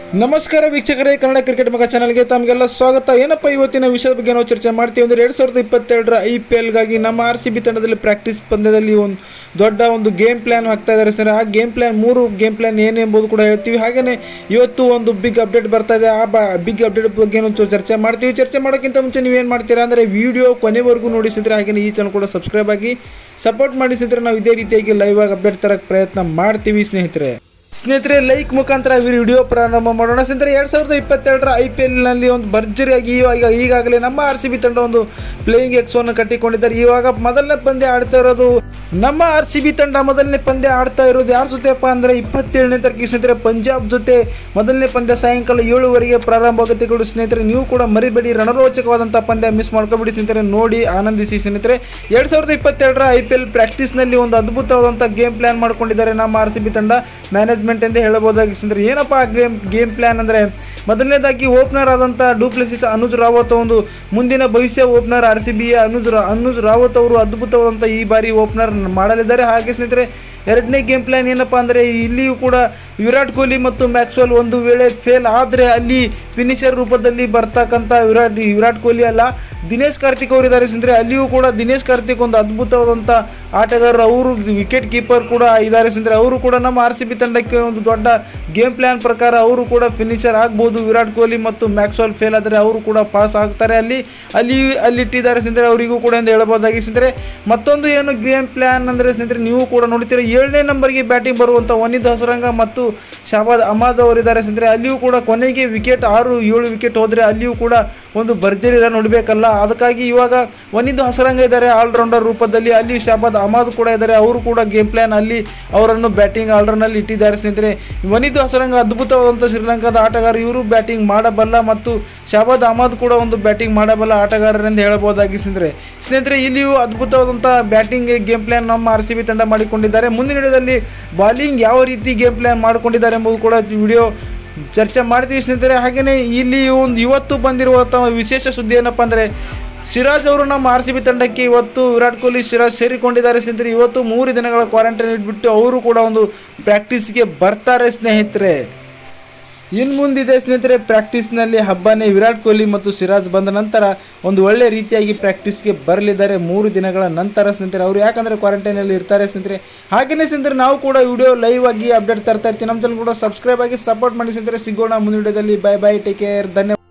ನಮಸ್ಕಾರ ವೀಕ್ಷಕರೇ ಕನ್ನಡ ಕ್ರಿಕೆಟ್ ಮಗ ಚಾನಲ್ಗೆ ತಮಗೆಲ್ಲ ಸ್ವಾಗತ ಏನಪ್ಪ ಇವತ್ತಿನ ವಿಷಯದ ಬಗ್ಗೆ ನಾವು ಚರ್ಚೆ ಮಾಡ್ತೀವಿ ಅಂದರೆ ಎರಡು ಸಾವಿರದ ಇಪ್ಪತ್ತೆರಡರ ಐ ಪಿ ಎಲ್ಗಾಗಿ ನಮ್ಮ ಆರ್ ಸಿ ಬಿ ತಂಡದಲ್ಲಿ ಪ್ರಾಕ್ಟೀಸ್ ಪಂದ್ಯದಲ್ಲಿ ಒಂದು ದೊಡ್ಡ ಒಂದು ಗೇಮ್ ಪ್ಲ್ಯಾನ್ ಹಾಕ್ತಾ ಇದ್ದಾರೆ ಸ್ನೇಹಿತರೆ ಆ ಗೇಮ್ ಪ್ಲ್ಯಾನ್ ಮೂರು ಗೇಮ್ ಪ್ಲ್ಯಾನ್ ಏನು ಎಂಬುದು ಕೂಡ ಹೇಳ್ತೀವಿ ಹಾಗೆಯೇ ಇವತ್ತು ಒಂದು ಬಿಗ್ ಅಪ್ಡೇಟ್ ಬರ್ತಾ ಇದೆ ಆ ಬ ಬಿಗ್ ಅಪ್ಡೇಟ್ ಬಗ್ಗೆ ಒಂದು ಚರ್ಚೆ ಮಾಡ್ತೀವಿ ಚರ್ಚೆ ಮಾಡೋಕ್ಕಿಂತ ಮುಂಚೆ ನೀವೇನು ಮಾಡ್ತೀರಾ ಅಂದರೆ ವಿಡಿಯೋ ಕೊನೆವರೆಗೂ ನೋಡಿ ಸ್ನೇಹಿತರೆ ಹಾಗೆಯೇ ಈ ಚಾನಲ್ ಕೂಡ ಸಬ್ಸ್ಕ್ರೈಬ್ ಆಗಿ ಸಪೋರ್ಟ್ ಮಾಡಿ ಸ್ನೇಹಿತರೆ ನಾವು ಇದೇ ರೀತಿಯಾಗಿ ಲೈವ್ ಆಗಿ ಅಪ್ಡೇಟ್ ತರಕ್ಕೆ ಪ್ರಯತ್ನ ಮಾಡ್ತೀವಿ ಸ್ನೇಹಿತರೆ ಸ್ನೇಹಿತರೆ ಲೈಕ್ ಮುಖಾಂತರ ವಿಡಿಯೋ ಪ್ರಾರಂಭ ಮಾಡೋಣ ಸ್ನೇಹಿತರೆ ಎರಡು ಸಾವಿರದ ಇಪ್ಪತ್ತೆರಡರ ಐ ಪಿ ಎಲ್ನಲ್ಲಿ ಒಂದು ಭರ್ಜರಿಯಾಗಿ ಇವಾಗ ಈಗಾಗಲೇ ನಮ್ಮ ಆರ್ ಸಿ ಬಿ ತಂಡ ಒಂದು ಪ್ಲೇಯಿಂಗ್ ಎಕ್ಸೋನ ಕಟ್ಟಿಕೊಂಡಿದ್ದಾರೆ ಇವಾಗ ಮೊದಲನೇ ಪಂದ್ಯ ಆಡ್ತಾ ಇರೋದು ನಮ್ಮ ಆರ್ ಸಿ ಬಿ ತಂಡ ಮೊದಲನೇ ಪಂದ್ಯ ಆಡ್ತಾ ಇರೋದು ಯಾರ ಜೊತೆಪ್ಪ ಅಂದರೆ ಇಪ್ಪತ್ತೇಳನೇ ತಾರೀಕಿಗೆ ಸ್ನೇಹಿತರೆ ಪಂಜಾಬ್ ಜೊತೆ ಮೊದಲನೇ ಪಂದ್ಯ ಸಾಯಂಕಾಲ ಏಳುವರೆಗೆ ಪ್ರಾರಂಭ ಆಗುತ್ತೆ ಕೂಡ ಸ್ನೇಹಿತರೆ ನೀವು ಕೂಡ ಮರಿಬೇಡಿ ರಣರೋಚಕವಾದಂಥ ಪಂದ್ಯ ಮಿಸ್ ಮಾಡ್ಕೊಬೇಡಿ ಸ್ನೇಹಿತರೆ ನೋಡಿ ಆನಂದಿಸಿ ಸ್ನೇಹಿತರೆ ಎರಡು ಸಾವಿರದ ಇಪ್ಪತ್ತೆರಡರ ಐ ಪಿ ಎಲ್ ಪ್ರಾಕ್ಟೀಸ್ನಲ್ಲಿ ಒಂದು ಅದ್ಭುತವಾದಂಥ ಗೇಮ್ ಪ್ಲ್ಯಾನ್ ಮಾಡ್ಕೊಂಡಿದ್ದಾರೆ ನಮ್ಮ ಆರ್ ಸಿ ಬಿ ತಂಡ ಮ್ಯಾನೇಜ್ಮೆಂಟ್ ಎಂದು ಹೇಳಬಹುದಾಗಿ ಸ್ನೇಹಿತರೆ ಏನಪ್ಪ ಆ ಗೇಮ್ ಗೇಮ್ ಪ್ಲ್ಯಾನ್ ಅಂದರೆ ಮೊದಲನೇದಾಗಿ ಓಪನರ್ ಆದಂಥ ಡೂಪ್ಲೆಸಿಸ್ ಅನುಜ್ ರಾವತ್ ಒಂದು ಮುಂದಿನ ಭವಿಷ್ಯ ಓಪನರ್ ಆರ್ ಸಿ ಬಿಯ ಅನುಜ್ ರಾ- ಅನುಜ್ ರಾವತ್ ಅವರು ಅದ್ಭುತವಾದಂಥ ಈ ಬಾರಿ ಓಪನರ್ ಮಾಡಲಿದ್ದಾರೆ ಹಾಗೆ ಸ್ನೇಹಿತರೆ ಎರಡನೇ ಗೇಮ್ ಪ್ಲ್ಯಾನ್ ಏನಪ್ಪ ಅಂದರೆ ಇಲ್ಲಿಯೂ ಕೂಡ ವಿರಾಟ್ ಕೊಹ್ಲಿ ಮತ್ತು ಮ್ಯಾಕ್ಸ್ವೆಲ್ ಒಂದು ವೇಳೆ ಫೇಲ್ ಆದರೆ ಅಲ್ಲಿ ಫಿನಿಷರ್ ರೂಪದಲ್ಲಿ ಬರ್ತಕ್ಕಂಥ ವಿರಾಟ್ ವಿರಾಟ್ ಕೊಹ್ಲಿ ಅಲ್ಲ ದಿನೇಶ್ ಕಾರ್ತಿಕ್ ಅವರು ಇದ್ದಾರೆ ಸ್ನೇಹಿತರೆ ಅಲ್ಲಿಯೂ ಕೂಡ ದಿನೇಶ್ ಕಾರ್ತಿಕ್ ಒಂದು ಅದ್ಭುತವಾದಂಥ ಆಟಗಾರರು ಅವರು ವಿಕೆಟ್ ಕೀಪರ್ ಕೂಡ ಇದ್ದಾರೆ ಸ್ನೇಹಿತರೆ ಅವರು ಕೂಡ ನಮ್ಮ ಆರ್ ಸಿ ಬಿ ತಂಡಕ್ಕೆ ಒಂದು ದೊಡ್ಡ ಗೇಮ್ ಪ್ಲ್ಯಾನ್ ಪ್ರಕಾರ ಅವರು ಕೂಡ ಫಿನಿಷರ್ ಆಗ್ಬೋದು ವಿರಾಟ್ ಕೊಹ್ಲಿ ಮತ್ತು ಮ್ಯಾಕ್ಸ್ವೆಲ್ ಫೇಲ್ ಆದರೆ ಅವರು ಕೂಡ ಪಾಸ್ ಆಗ್ತಾರೆ ಅಲ್ಲಿ ಅಲ್ಲಿ ಅಲ್ಲಿ ಇಟ್ಟಿದ್ದಾರೆ ಸ್ನೇಹಿತರೆ ಅವರಿಗೂ ಕೂಡ ಎಂದು ಹೇಳ್ಬೋದಾಗಿ ಸ್ನೇಹಿತರೆ ಮತ್ತೊಂದು ಏನು ಗೇಮ್ ಪ್ಲ್ಯಾನ್ ಅಂದರೆ ಸ್ನೇಹಿತರೆ ನೀವು ಕೂಡ ನೋಡ್ತೀರಾ ಏಳನೇ ನಂಬರ್ಗೆ ಬ್ಯಾಟಿಂಗ್ ಬರುವಂಥ ವನಿದ್ ಹಸರಂಗ ಮತ್ತು ಶಾಬಾದ್ ಅಹಮದ್ ಅವರಿದ್ದಾರೆ ಸ್ನೇಹಿತರೆ ಅಲ್ಲಿಯೂ ಕೂಡ ಕೊನೆಗೆ ವಿಕೆಟ್ ಆರು ಏಳು ವಿಕೆಟ್ ಹೋದರೆ ಅಲ್ಲಿಯೂ ಕೂಡ ಒಂದು ಭರ್ಜರಿ ರನ್ ನೋಡಬೇಕಲ್ಲ ಅದಕ್ಕಾಗಿ ಇವಾಗ ವನಿದ್ ಹಸರಂಗ ಇದ್ದಾರೆ ಆಲ್ರೌಂಡರ್ ರೂಪದಲ್ಲಿ ಅಲ್ಲಿ ಶಾಬಾದ್ ಅಹಮದ್ ಕೂಡ ಇದ್ದಾರೆ ಅವರು ಕೂಡ ಗೇಮ್ ಪ್ಲ್ಯಾನ್ ಅಲ್ಲಿ ಅವರನ್ನು ಬ್ಯಾಟಿಂಗ್ ಆಲ್ರೌಂಡ್ನಲ್ಲಿ ಇಟ್ಟಿದ್ದಾರೆ ಸ್ನೇಹಿತರೆ ವನಿದ್ ಹಸರಂಗ ಅದ್ಭುತವಾದಂಥ ಶ್ರೀಲಂಕಾದ ಆಟಗಾರ ಇವರು ಬ್ಯಾಟಿಂಗ್ ಮಾಡಬಲ್ಲ ಮತ್ತು ಶಾಬಾದ್ ಅಹಮದ್ ಕೂಡ ಒಂದು ಬ್ಯಾಟಿಂಗ್ ಮಾಡಬಲ್ಲ ಆಟಗಾರರೆಂದು ಹೇಳಬಹುದಾಗಿ ಸ್ನೇಹಿತರೆ ಸ್ನೇಹಿತರೆ ಇಲ್ಲಿಯೂ ಅದ್ಭುತವಾದಂಥ ಬ್ಯಾಟಿಂಗ್ ಗೇಮ್ ಪ್ಲ್ಯಾನ್ ನಮ್ಮ ಆರ್ ಸಿ ಬಿ ತಂಡ ಮಾಡಿಕೊಂಡಿದ್ದಾರೆ ಮುಂದಿನ ದಿನದಲ್ಲಿ ಬಾಲಿಂಗ್ ಯಾವ ರೀತಿ ಗೇಮ್ ಪ್ಲ್ಯಾನ್ ಮಾಡಿಕೊಂಡಿದ್ದಾರೆ ಎಂಬುದು ಕೂಡ ವಿಡಿಯೋ ಚರ್ಚೆ ಮಾಡ್ತೀವಿ ಸ್ನೇಹಿತರೆ ಹಾಗೆಯೇ ಇಲ್ಲಿ ಒಂದು ಇವತ್ತು ಬಂದಿರುವಂಥ ವಿಶೇಷ ಸುದ್ದಿ ಏನಪ್ಪ ಅಂದರೆ ಸಿರಾಜ್ ಅವರು ನಮ್ಮ ಆರ್ ಸಿ ಬಿ ತಂಡಕ್ಕೆ ಇವತ್ತು ವಿರಾಟ್ ಕೊಹ್ಲಿ ಸಿರಾಜ್ ಸೇರಿಕೊಂಡಿದ್ದಾರೆ ಸ್ನೇಹಿತರೆ ಇವತ್ತು ಮೂರು ದಿನಗಳ ಕ್ವಾರಂಟೈನ್ ಇಟ್ಬಿಟ್ಟು ಅವರು ಕೂಡ ಒಂದು ಪ್ರಾಕ್ಟೀಸ್ಗೆ ಬರ್ತಾರೆ ಸ್ನೇಹಿತರೆ ಇನ್ನು ಮುಂದಿದೆ ಸ್ನೇಹಿತರೆ ಪ್ರಾಕ್ಟೀಸ್ನಲ್ಲಿ ಹಬ್ಬನೇ ವಿರಾಟ್ ಕೊಹ್ಲಿ ಮತ್ತು ಸಿರಾಜ್ ಬಂದ ನಂತರ ಒಂದು ಒಳ್ಳೆ ರೀತಿಯಾಗಿ ಪ್ರಾಕ್ಟೀಸ್ಗೆ ಬರಲಿದ್ದಾರೆ ಮೂರು ದಿನಗಳ ನಂತರ ಸ್ನೇಹಿತರೆ ಅವರು ಯಾಕಂದರೆ ಕ್ವಾರಂಟೈನಲ್ಲಿ ಇರ್ತಾರೆ ಸ್ನೇಹಿತರೆ ಹಾಗೆಯೇ ಸ್ನೇಹಿತರೆ ನಾವು ಕೂಡ ವಿಡಿಯೋ ಲೈವ್ ಆಗಿ ಅಪ್ಡೇಟ್ ತರ್ತಾ ಇರ್ತೀವಿ ನಮ್ಮ ಚಾನಲ್ ಕೂಡ ಸಬ್ಸ್ಕ್ರೈಬ್ ಆಗಿ ಸಪೋರ್ಟ್ ಮಾಡಿ ಸ್ನೇಹಿತರೆ ಸಿಗೋಣ ಮುಂದಿನ ವಿಡಿಯೋದಲ್ಲಿ ಬೈ ಬೈ ಟೇಕ್ ಕೇರ್ ಧನ್ಯವಾದ